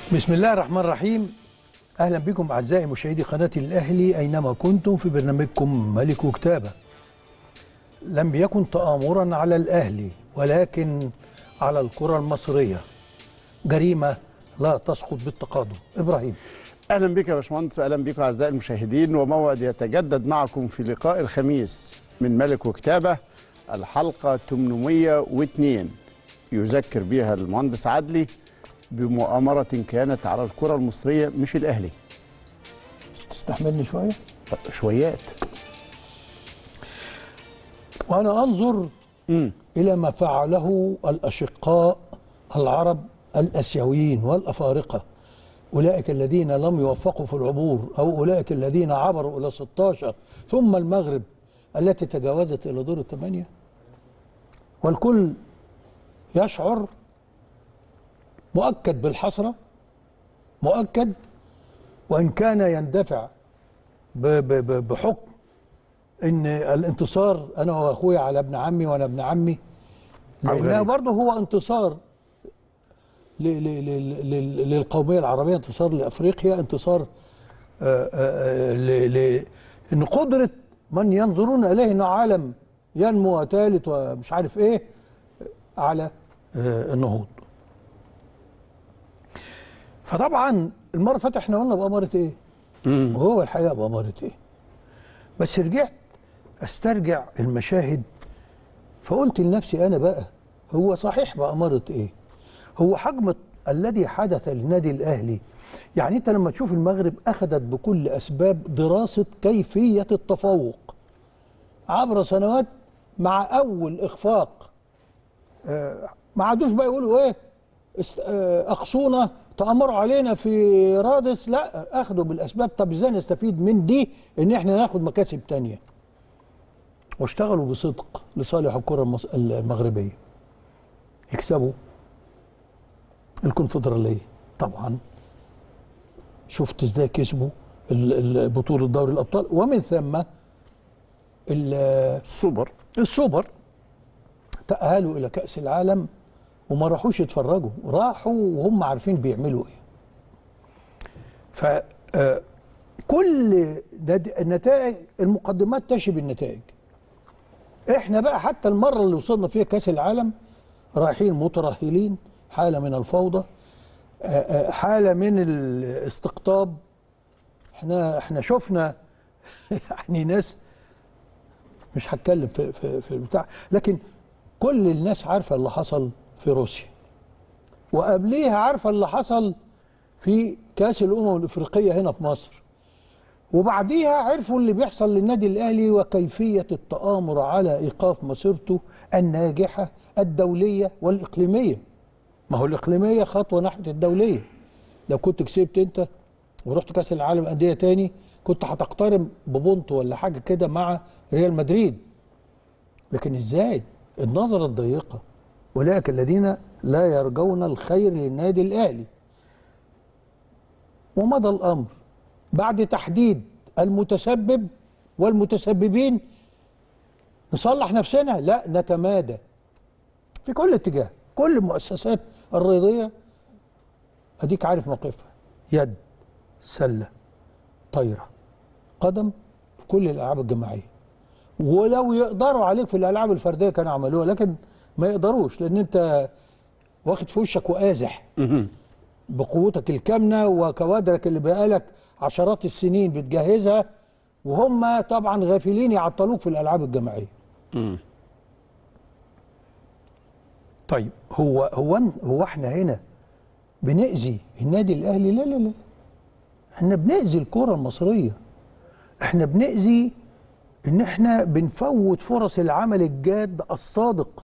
بسم الله الرحمن الرحيم اهلا بكم اعزائي مشاهدي قناه الاهلي اينما كنتم في برنامجكم ملك وكتابه لم يكن تامرا على الاهلي ولكن على الكره المصريه جريمه لا تسقط بالتقادم ابراهيم اهلا بك يا باشمهندس اهلا بكم اعزائي المشاهدين وموعد يتجدد معكم في لقاء الخميس من ملك وكتابه الحلقه 802 يذكر بها المهندس عدلي بمؤامره كانت على الكره المصريه مش الاهلي تستحملني شويه شويات وانا انظر امم الى ما فعله الاشقاء العرب الاسيويين والافارقه اولئك الذين لم يوفقوا في العبور او اولئك الذين عبروا الى 16 ثم المغرب التي تجاوزت الى دور الثمانيه والكل يشعر مؤكد بالحسره مؤكد وان كان يندفع ب- ب- ب- بحكم ان الانتصار انا واخويا على ابن عمي وانا ابن عمي لانها غريب. برضه هو انتصار ل- ل- ل- ل- للقوميه العربيه انتصار لافريقيا انتصار آه، آه، ل- ل- ان قدره من ينظرون اليه انه عالم ينمو وثالث ومش عارف ايه على آه، النهوض فطبعا المره اللي فاتت احنا قلنا باماره ايه؟ امم وهو الحقيقه بأمارة ايه بس رجعت استرجع المشاهد فقلت لنفسي انا بقى هو صحيح بأمارة ايه هو حجم الذي حدث للنادي الاهلي يعني انت لما تشوف المغرب اخذت بكل اسباب دراسة كيفية التفوق عبر سنوات مع اول اخفاق آه، ما عادوش بقى يقولوا ايه است- آه، اقصونا تامروا علينا في رادس لا اخدوا بالاسباب طب ازاي نستفيد من دي ان احنا ناخد مكاسب تانية واشتغلوا بصدق لصالح الكره المص- المغربيه يكسبوا الكونفدراليه طبعا شفت ازاي كسبوا ال- ال- بطوله دوري الابطال ومن ثم ال- سوبر السوبر تأهلوا إلى كأس العالم وما راحوش يتفرجوا راحوا وهم عارفين بيعملوا إيه ف آه، كل نت- النتائج المقدمات تشي بالنتائج احنا بقى حتى المرة اللي وصلنا فيها كأس العالم رايحين مترهلين حالة من الفوضى آه، آه، حالة من الاستقطاب احنا احنا شفنا يعني ناس مش هتكلم في في في البتاع لكن كل الناس عارفه اللي حصل في روسيا وقبليها عارفه اللي حصل في كاس الامم الافريقيه هنا في مصر وبعديها عرفوا اللي بيحصل للنادي الاهلي وكيفيه التامر على ايقاف مسيرته الناجحه الدوليه والاقليميه ما هو الاقليميه خطوه ناحيه الدوليه لو كنت كسبت انت ورحت كاس العالم انديه تاني كنت هتقترب ببونت ولا حاجه كده مع ريال مدريد لكن ازاي النظره الضيقه اولئك الذين لا يرجون الخير للنادي الاهلي ومضى الامر بعد تحديد المتسبب والمتسببين نصلح نفسنا لا نتمادى في كل اتجاه كل المؤسسات الرياضيه اديك عارف موقفها يد سله طايره قدم في كل الالعاب الجماعيه ولو يقدروا عليك في الالعاب الفرديه كانوا عملوها لكن ما يقدروش لان انت واخد في وشك وقازح بقوتك الكامنه وكوادرك اللي بقالك عشرات السنين بتجهزها وهم طبعا غافلين يعطلوك في الالعاب الجماعيه طيب هو هو هو احنا هنا بنأذي النادي الاهلي لا لا لا احنا بنأذي الكره المصريه احنا بنأذي ان احنا بنفوت فرص العمل الجاد الصادق